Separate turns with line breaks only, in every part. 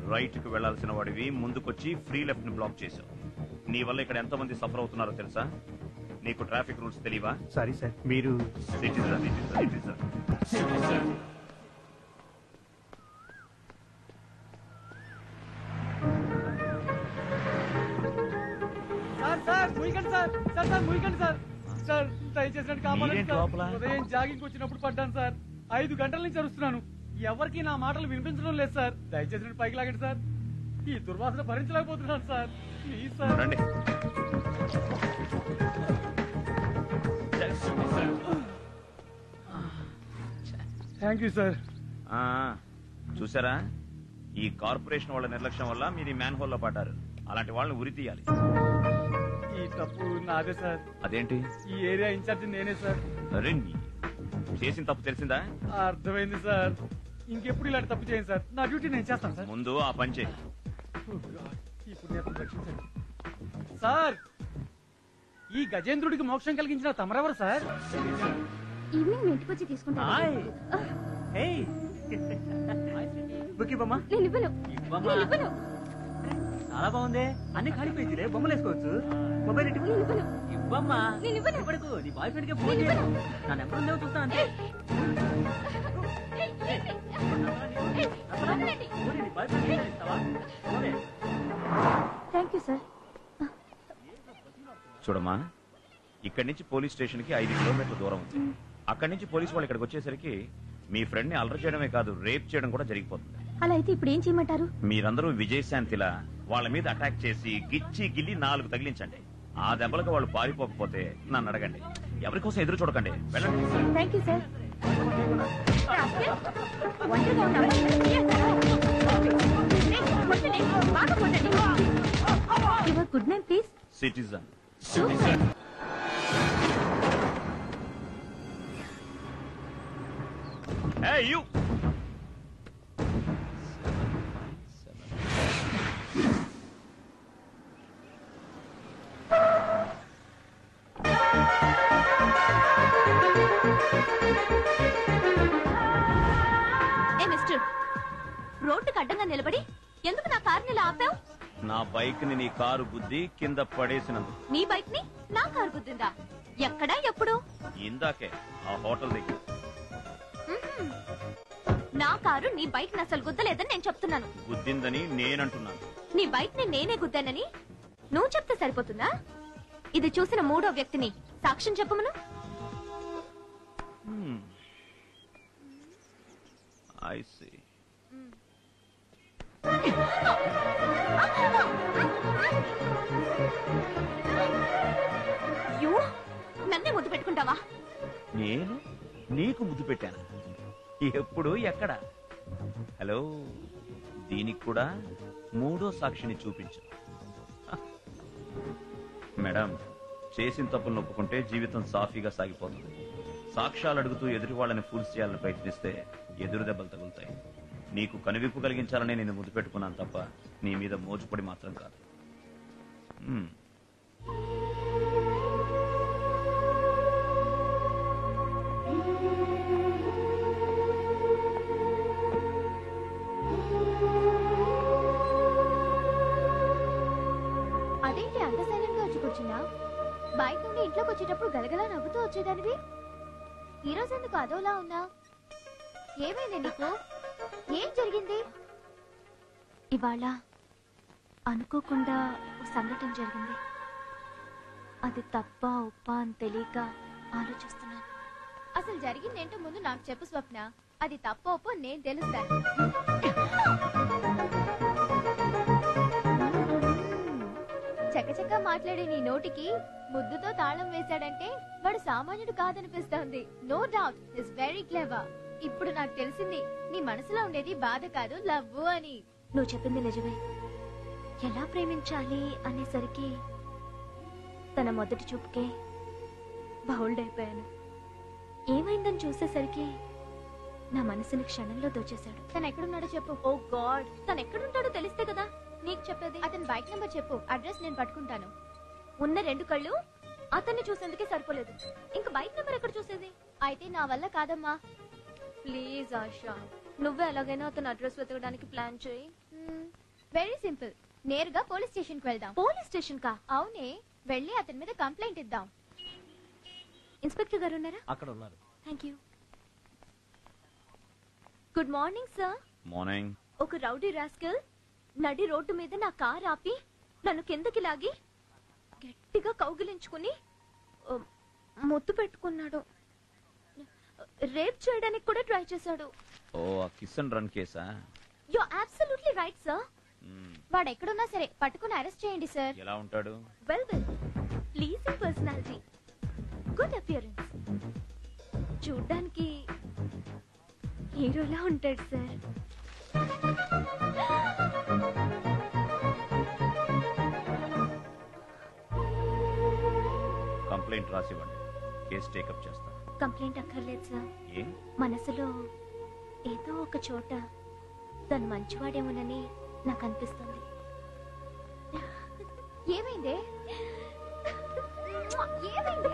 Right కి వెళ్లాల్సిన వాడివి ముందుకొచ్చి ఫ్రీ లెఫ్ట్ ని బ్లాక్ చేశావు నీ వల్ల ఇక్కడ ఎంతో మంది సఫర్ అవుతున్నారో తెలుసా నీకు ట్రాఫిక్ రూల్స్ తెలియవా
సారీ సార్ మీరు
citizen citizen citizen
sir sir ముయ్యకండి సార్ సార్ సార్ ముయ్యకండి సార్ సార్ దయచేసినట్టు కాపాడండి
మీరేంటి
సార్
లోపల?
ఉదయం జాగింగ్ వచ్చినప్పుడు పడ్డాను సార్ ఐదు గంటల నుంచి అరుస్తున్నాను ఎవరికి నా మాటలు వినిపించడం లేదు సార్ దయచేసినట్టు పైకి లాగండి సార్ ఈ దుర్వాసన భరించలేకపోతున్నాను సార్ ప్లీజ్ సార్
రండి
థ్యాంక్ యూ సార్
ఆ, చూసారా ఈ కార్పొరేషన్ వాళ్ళ నిర్లక్ష్యం వల్ల మీరు మ్యాన్ హోల్ లో పడ్డారు అలాంటి వాళ్ళని ఉరి తీయాలి
ఈ తప్పు నాదే సార్
అదేంటి
ఈ ఏరియా ఇన్ఛార్జ్ నేనే సార్
అరే నీ- చేసిన తప్పు తెలిసిందా
అర్థమైంది సార్ ఇంకెప్పుడు ఇలాంటి తప్పు చేయండి సార్ నా డ్యూటీ నేను చేస్తాను సార్
ముందు ఆ పని చేయి
Oh God. ఈ పుణ్యాత్మ రక్షించండి. సార్ ఈ గజేంద్రుడికి మోక్షం కలిగించిన తమరెవరు సార్
ఈవినింగ్ మీ ఇంటికి వచ్చి తీసుకుంటాను
హాయ్ హే బుక్ ఇవ్వమ్మా
నేను ఇవ్వను
ఇవ్వమ్మా
నేను ఇవ్వను
చాలా బాగుంది అన్ని ఖాళీ పేజీలే బొమ్మలు వేసుకోవచ్చు మొబైల్ ఇటు
నేను ఇవ్వను
ఇవ్వమ్మా
నేను ఇవ్వను.
ఇవ్వడుకు నీ బాయ్ ఫ్రెండ్ కి ఫోన్
నేను
చేయి
ఇవ్వను.
నా నెంబర్ ఉందేమో చూస్తా అంతే
వదలండి.
పోనీ, నీ బాయ్ ఫ్రెండ్ కి ఇస్తావా పోనీ.
థ్యాంక్ యూ సార్
చూడమ్మా ఇక్కడి నుంచి పోలీస్ స్టేషన్ కి ఐదు కిలోమీటర్ల దూరం ఉంది అక్కడి నుంచి పోలీస్ వాళ్ళు ఇక్కడికి వచ్చేసరికి మీ ఫ్రెండ్ ని అలర్ చేయడమే కాదు రేప్ చేయడం కూడా జరిగిపోతుంది
అలా అయితే ఇప్పుడు ఏం చేయమంటారు
మీరందరూ విజయశాంతిలా వాళ్ళ మీద అటాక్ చేసి గిచ్చి గిల్లి నాలుగు తగిలించండి ఆ దెబ్బలకు వాళ్ళు పారిపోకపోతే నన్ను అడగండి ఎవరి కోసం ఎదురు చూడకండి వెళ్ళండి
థ్యాంక్ యూ సార్ ఒంటరిగా ఉన్నావా? కొట్టండి. బాగా కొట్టండి. Your good name, please.
Citizen
Super.
Hey, you!
ఏ మిస్టర్ రోడ్డుకి అడ్డంగా నిలబడి ఎందుకు నా కారుని ఇలా ఆపావు
నా బైక్ ని నీ కారు గుద్ది కింద పడేసినందుకు
నీ బైక్ ని నా కారు గుద్దిందా ఎక్కడా ఎప్పుడు
ఇందాకే ఆ హోటల్ దగ్గర
మ్మ్. నా కారు నీ బైక్ ని అసలు గుద్దలేదని నేను చెప్తున్నాను
గుద్దిందని నేనంటున్నాను
నీ బైక్ ని నేనే గుద్దానని నువ్వు చెప్తే సరిపోతుందా ఇది చూసిన మూడో వ్యక్తిని సాక్ష్యం చెప్పమను
ఐ సీ
యూ నన్నే ముద్దు పెట్టుకుంటావా
నేను నీకు ముద్దు పెట్టాను ఎప్పుడు ఎక్కడ హలో దీనికి కూడా మూడో సాక్షిని చూపించు హ. మేడం చేసిన తప్పులను ఒప్పుకుంటే జీవితం సాఫీగా సాగిపోతుంది సాక్ష్యాలు అడుగుతూ ఎదుటి వాళ్ళని ఫూల్స్ చేయాలని ప్రయత్నిస్తే ఎదురు దెబ్బలు తగులుతాయి నీకు కనువిప్పు కలిగించాలని నేను ముద్దు పెట్టుకున్నాను తప్ప నీ మీద మోజుపడి మాత్రం కాదు హ్మ్.
అదేంటి అంత సైలెంట్ గా వచ్చి కూర్చున్నా బైక్ నుండి ఇంట్లోకి వచ్చేటప్పుడు గలగలా నవ్వుతూ వచ్చేదానివి ఈ రోజు ఎందుకు అదోలా ఉన్నా ఏమైంది నీకు ఏం జరిగింది ఇవాళ అనుకోకుండా ఓ సంఘటన జరిగింది అది తప్ప ఉప్ప అని తెలియక ఆలోచిస్తున్నాను అసలు జరిగిందేంటో ముందు నాకు చెప్పు స్వప్న అది తప్ప ఒప్పో నేను తెలుస్తాను చకచకా మాట్లాడే నీ నోటికి ముద్దుతో తాళం వేశాడంటే వాడు సామాన్యుడు కాదనిపిస్తోంది no doubt is very clever ఇప్పుడు నాకు తెలిసింది నీ మనసులో ఉండేది బాధ కాదు లవ్ అని నువ్వు చెప్పింది నిజమే ఎలా ప్రేమించాలి అనేసరికి తన మొదటి చూపుకే బౌల్డ్ అయిపోయాను ఏమైందని చూసేసరికి నా మనసుని క్షణంలో దోచేశాడు తను ఎక్కడున్నాడో చెప్పు ఓ గాడ్ తను ఎక్కడుంటాడో తెలిస్తే కదా నీకు చెప్పేది అతని బైక్ నెంబర్ చెప్పు అడ్రస్ నేను పట్టుకుంటాను ఉన్న రెండు కళ్ళు అతన్ని చూసేందుకే సరిపోలేదు ఇంకా బైక్ నెంబర్ ఎక్కడ చూసేది అయితే నా వల్ల కాదమ్మా ప్లీజ్ ఆశా నువ్వే ఎలాగైనా అతని అడ్రస్ వెతకడానికి ప్లాన్ చేయి వెరీ సింపుల్ నేరుగా పోలీస్ స్టేషన్ కి వెళ్దాం
పోలీస్ స్టేషన్ కా
అవునే వెళ్ళి అతని మీద కంప్లైంట్ ఇద్దాం
ఇన్స్పెక్టర్ గారు ఉన్నారా
అక్కడ ఉన్నారు
thank you good morning sir
morning
ఒక రౌడీ రాస్కల్ నడి రోడ్డు మీద నా కార్ ఆపి నన్ను కిందకి లాగి గట్టిగా కౌగిలించుకుని ఆ, ముద్దు పెట్టుకున్నాడు రేప్ చేయడానికి కూడా ట్రై చేశాడు
ఓ ఆ కిస్ అండ్ రన్ కేసా
you absolutely right sir
hmm.
వాడు ఎక్కడున్నా సరే పట్టుకుని అరెస్ట్ చేయండి సార్
ఎలా ఉంటాడు
well well pleasing personality good appearance చూడ్డానికి హీరోలా ఉంటాడు సార్
కంప్లైంట్ రాసివ్వండి కేసు టేకప్ చేస్తా
కంప్లైంట్ అక్కర్లేదు సార్
ఏ
మనసులో ఏదో ఒక చోట తను మంచివాడేమోనని నాకు అనిపిస్తుంది
ఏమైంది ఏమైంది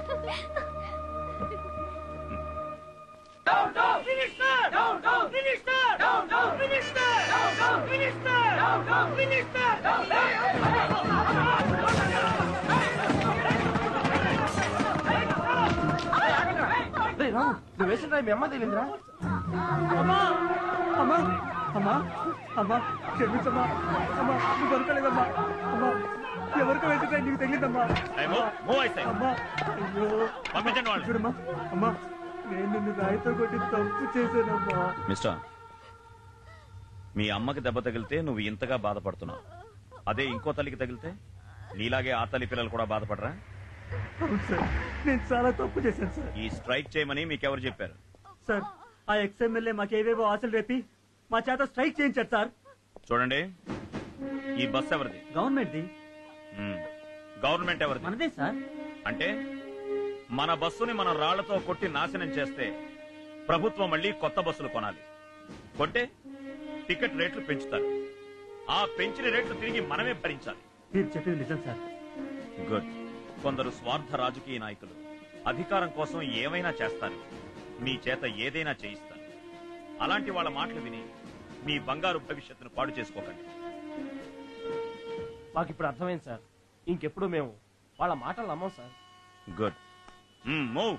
నువ్వు వేసిన మీ అమ్మ తెలియదురా అమ్మా అమ్మా అమ్మా అమ్మా క్షమించమ్మా అమ్మా నువ్వు దొరకలేదమ్మా అమ్మా ఎవరికి వెళ్తుంటే నీకు తెలియదమ్మా
Hey, move, move, I say.
అమ్మా అయ్యో
పంపించండి వాళ్ళు
చూడమ్మా అమ్మా నేను నిన్ను రాయితో కొట్టి తప్పు చేశానమ్మా
మిస్టర్ మీ అమ్మకి దెబ్బ తగిలితే నువ్వు ఇంతగా బాధపడుతున్నావు అదే ఇంకో తల్లికి తగిలితే నీలాగే ఆ తల్లి పిల్లలు కూడా బాధపడరా
అవును సార్ నేను చాలా తప్పు చేశాను సార్
ఈ స్ట్రైక్ చేయమని మీకెవరు చెప్పారు
సార్ ఆ ఎక్స్ఎమ్మెల్యే మాకేవేవో ఆశలు రేపి మా చేత స్ట్రైక్ చేయించారు సార్
చూడండి ఈ బస్ ఎవరిది
గవర్నమెంట్ ది
మ్మ్. గవర్నమెంట్ ఎవరిది
మనదే సార్
అంటే మన బస్సుని మనం రాళ్లతో కొట్టి నాశనం చేస్తే ప్రభుత్వం మళ్ళీ కొత్త బస్సులు కొనాలి కొంటే టికెట్ రేట్లు పెంచుతారు ఆ పెంచిన రేట్లు తిరిగి మనమే భరించాలి
మీరు చెప్పింది నిజం సార్
గుడ్ కొందరు స్వార్థ రాజకీయ నాయకులు అధికారం కోసం ఏమైనా చేస్తారు మీ చేత ఏదైనా చేయిస్తారు అలాంటి వాళ్ళ మాటలు విని మీ బంగారు భవిష్యత్తును పాడు చేసుకోకండి
మాకు ఇప్పుడు అర్థమైంది సార్ ఇంకెప్పుడు మేము వాళ్ళ మాటలు నమ్మం సార్
గుడ్ మూవ్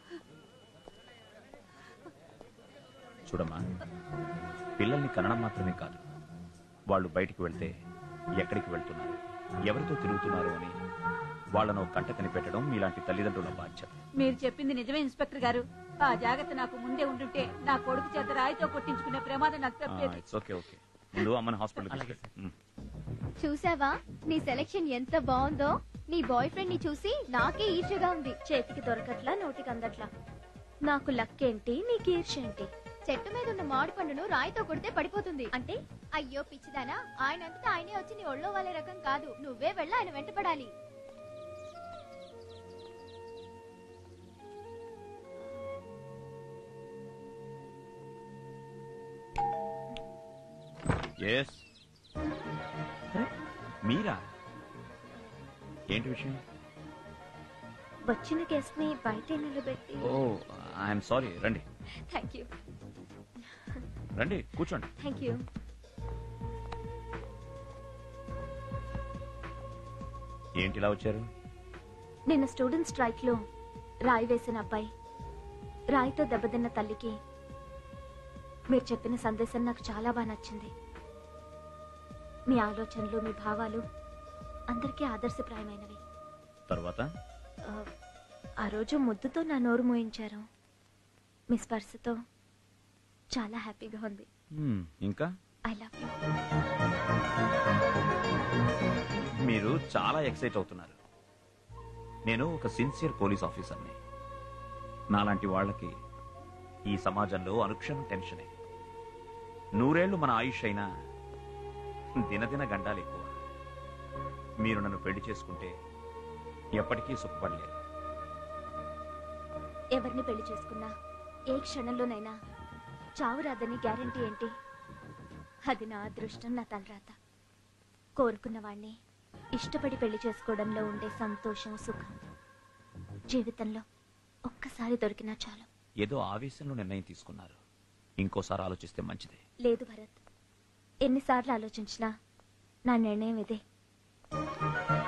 చూడమ్మా పిల్లల్ని కనడం మాత్రమే కాదు వాళ్ళు బయటికి వెళ్తే ఎక్కడికి వెళ్తున్నారు ఎవరితో తిరుగుతున్నారు అని వాళ్ళను కంట కనిపెట్టడం మీలాంటి తల్లిదండ్రుల బాధ్యత
మీరు చెప్పింది నిజమే ఇన్స్పెక్టర్ గారు ఆ జాగ్రత్త నాకు ముందే ఉండుంటే నా కొడుకు చేత రాయితో కొట్టించుకునే ప్రమాదం నాకు తప్పేది
ఇట్స్ ఓకే ఓకే ముందు అమ్మని హాస్పిటల్
చూసావా నీ సెలెక్షన్ ఎంత బాగుందో నీ బాయ్ ఫ్రెండ్ ని చూసి నాకే ఈర్ష్యగా ఉంది
చేతికి దొరకట్లా నోటికి అందట్లా నాకు లక్ ఏంటి నీకు ఈర్ష ఏంటి
చెట్టు మీద ఉన్న మామిడి పండును రాయితో కొడితే పడిపోతుంది
అంటే
అయ్యో పిచ్చిదానా ఆయన అంతటా ఆయనే వచ్చి నీ ఒళ్ళో వాళ్ళే రకం కాదు నువ్వే వెళ్ళి ఆయన వెంటపడాలి
ఎస్ మీరా ఏంటి విషయం
వచ్చిన గెస్ట్ ని బయట నిలబెట్టి
ఓ ఐఎమ్ సారీ రండి
థ్యాంక్ యూ
రండి కూర్చోండి
థ్యాంక్ యూ
ఏంటి ఇలా వచ్చారు
నిన్న స్టూడెంట్ స్ట్రైక్ లో రాయి వేసిన అబ్బాయి రాయితో దెబ్బతిన్న తల్లికి మీరు చెప్పిన సందేశం నాకు చాలా బాగా నచ్చింది మీ ఆలోచనలు మీ భావాలు అందరికీ ఆదర్శప్రాయమైనవి
తర్వాత
ఆ, ఆ రోజు ముద్దుతో నా నోరు మోయించారు మీ స్పర్శతో చాలా హ్యాపీగా ఉంది
హ్మ్, ఇంకా
ఐ లవ్ యూ
మీరు చాలా ఎక్సైట్ అవుతున్నారు నేను ఒక సిన్సియర్ పోలీస్ ఆఫీసర్ని నాలాంటి వాళ్ళకి ఈ సమాజంలో అనుక్షణం టెన్షనే నూరేళ్లు మన ఆయుష్ అయినా దినదిన గండాలు ఎక్కువ మీరు నన్ను పెళ్లి చేసుకుంటే ఎప్పటికీ సుఖపడలేరు
ఎవరిని పెళ్లి చేసుకున్నా ఏ క్షణంలోనైనా చావు రాదని గ్యారంటీ ఏంటి అది నా అదృష్టం నా తలరాత కోరుకున్న వాణ్ణి ఇష్టపడి పెళ్లి చేసుకోవడంలో ఉండే సంతోషం సుఖం జీవితంలో ఒక్కసారి దొరికినా చాలు
ఏదో ఆవేశంలో నిర్ణయం తీసుకున్నారు ఇంకోసారి ఆలోచిస్తే మంచిదే
లేదు భరత్ ఎన్నిసార్లు ఆలోచించినా నా నిర్ణయం ఇదే